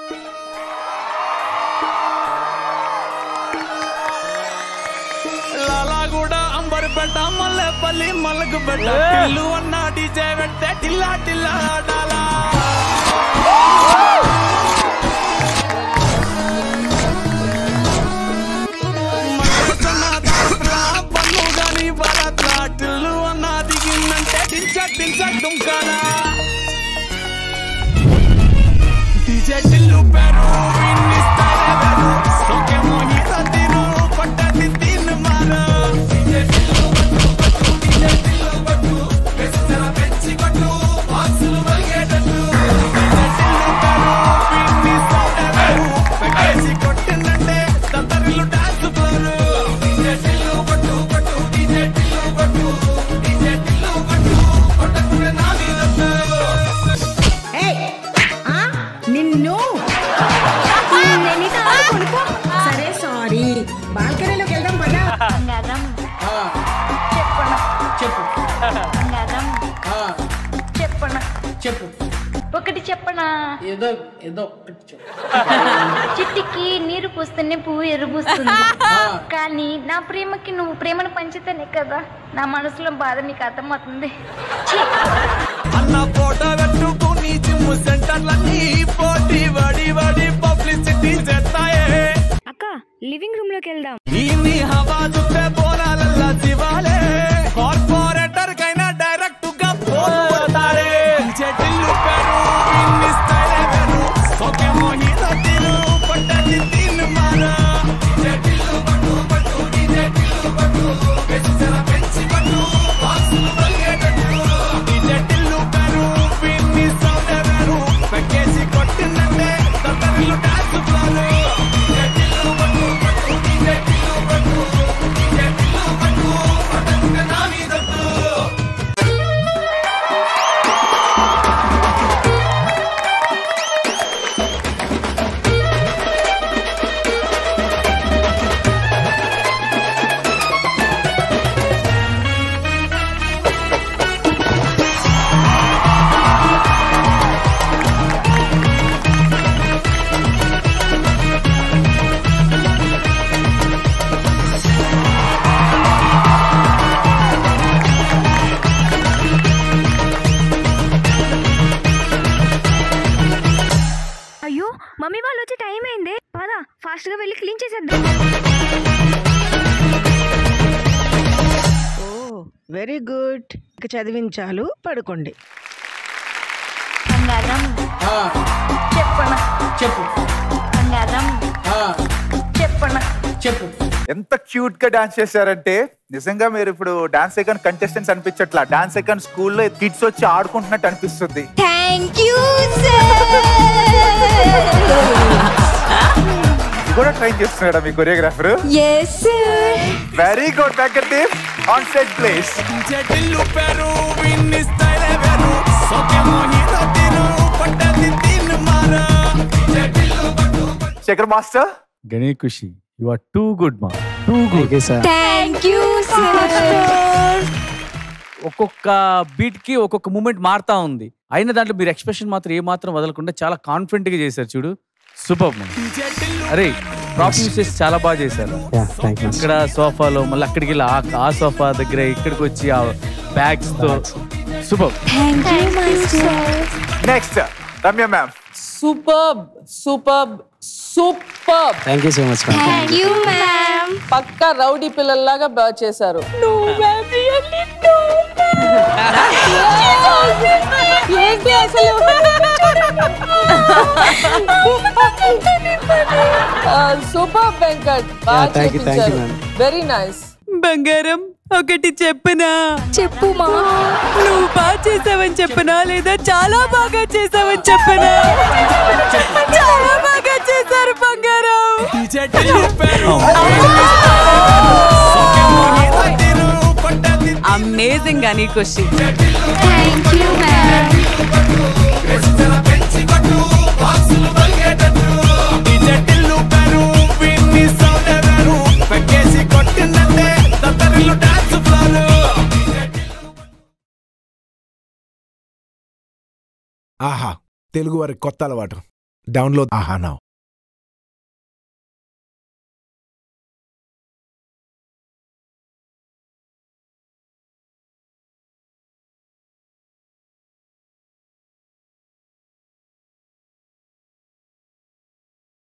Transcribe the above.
లాలాగూడ అంబర్పేట మల్లెపల్లి మల్లకుపేట ఇల్లు అన్న డీజే పెట్టే టిల్లా టిల్లా ఆడాలా పన్ను గాని బరత్లా టిల్లు అన్న దిగిందంటే టించక్ టించక్ దుంకాలా డీజే టిల్లు పేరు విన్ని స్టైల్ వేరు సోకే మోహిత తిరు పట్టది తిన్ మారు డీజే టిల్లు పట్టు పట్టు డీజే టిల్లు పట్టు వెచ్చర పెంచి కొట్టు బాక్సులు మలిగేటట్టు డీజే టిల్లు పేరు విన్ని స్టైల్ వేరు పెకేసి కొట్టిందంటే తంతరిల్లు డాన్స్ ఫ్లోరు డీజే టిల్లు పట్టు పట్టు డీజే టిల్లు పట్టు డీజే టిల్లు పట్టు కొట్టకునే నా మీద ఏయ్, ఆ, నిన్ను నిన్నెన్నిసార్లు కొనుక్కో. సరే సారీ బాల్కనీలోకి వెళ్దాం పదా బంగారం చెప్పన చెప్పు బంగారం ఆ, చెప్పన చెప్పు ఒకటి చెప్పనా ఏదో ఏదో ఒకటి చెప్పు చిట్టికి నీరు పూస్తేనే పువ్వు ఎరుపుస్తుంది కానీ నా ప్రేమకి నువ్వు ప్రేమను పంచితేనే కదా నా మనసులో బాధ నీకు అర్థమవుతుంది ఛీ! అన్న ఫోటో పెట్టుకుని జిమ్ సెంటర్లన్నీ పోటీ వడి వడి పబ్లిసిటీ చేస్తాయే అక్క లివింగ్ రూమ్ లోకి వెళ్దాం ఈ నీ హవా చూస్తే బోనాలల్లా శివాలే కార్పొరేటర్ కైనా డైరెక్ట్ గా ఫోన్ కొడతారే చెటిల్లు పేరు ఇన్ని స్టైల్ వేరు సోకే మోహిత తిరు పట్టది తిన్ మారా చెటిల్లు పట్టు పట్టు డీజే టిల్లు పట్టు వెచ్చర పెంచి పట్టు బాక్సులు మలిగేటట్టు డీజే టిల్లు పేరు ఇన్ని సౌండ్ వేరు పెక్కేసి కొట్టిందంటే తత్తరిల్లు డాన్స్ ఫ్లోరు డీజే టిల్లు పట్టు పట్టు డీజే టిల్లు పట్టు డీజే టిల్లు పట్టు పట్టకునే నా మీదట్టు అయ్యో మమ్మీ వాళ్ళు వచ్చే టైం అయింది పద ఫాస్ట్ గా వెళ్ళి క్లీన్ చేసేద్దాం ఓ వెరీ గుడ్ ఇక చదివించాలు పడుకోండి బంగారం ఆ, చెప్పన చెప్పు బంగారం ఆ, చెప్పన చెప్పు ఎంత క్యూట్ గా డాన్స్ చేశారంటే నిజంగా మీరు ఇప్పుడు డాన్స్ సెకండ్ కంటెస్టెంట్స్ అనిపించట్లా డాన్స్ సెకండ్ స్కూల్లో కిడ్స్ వచ్చి ఆడుకుంటున్నట్టు అనిపిస్తుంది థ్యాంక్ యూ ఇది కూడా ట్రైన్ చేస్తున్నాడా మీ choreographer yes very good back on set place చెటిల్లు పేరు విన్ని స్టైల్ వేరు సోకే మోహిత తిరు పట్టది తిన్ మారా చెటిల్లు పట్టు శేఖర్ మాస్టర్ గణే Khushi you are too good మా టూ గుడ్ థ్యాంక్ యూ ఒక్కొక్క బీట్ కి ఒక్కొక్క మూమెంట్ మారుతా ఉంది అయిన దాంట్లో మీరు ఎక్స్ప్రెషన్ మాత్రం ఏ మాత్రం వదలకుండా చాలా కాన్ఫిడెంట్ గా చేశారు చూడు సూపర్ అరే ప్రాప్ యూస్ చేసి చాలా బాగా చేశారు ఇక్కడ సోఫాలో మళ్ళీ అక్కడికి వెళ్ళి ఆ- ఆ సోఫా దగ్గర ఇక్కడికి వచ్చి ఆ బ్యాగ్స్ తో super next Ramya ma'am superb superb superb thank you so much thank you ma'am పక్కా రౌడీ పిల్లల్లాగా బాగా చేశారు ఏంటి అసలు సూపర్ వెంకట్ బాగా Yeah, thank you, thank you, చేపించారు ma'am. వెరీ నైస్ బంగారం ఒకటి చెప్పనా చెప్పు మా నువ్వు బాగా చేసావని చెప్పనా లేదా చాలా బాగా చేసావని చెప్పనా చాలా బాగా చేశారు బంగారం చెటిల్లు పేరు సోకే మోహిత తిరు పట్టది అమేజింగ్ అని ఖుషి థ్యాంక్ యూ మ్యామ్ వెచ్చర పెంచి కొట్టు బాక్సులు మలిగేటట్టు డీజే టిల్లు పేరు విన్ని సౌండ్ వేరు పెక్కేసి కొట్టిందంటే తత్తరిల్లు డాన్స్ ఫ్లోరు ఆహా తెలుగు వారి కొత్త అలవాటు Download Aha now.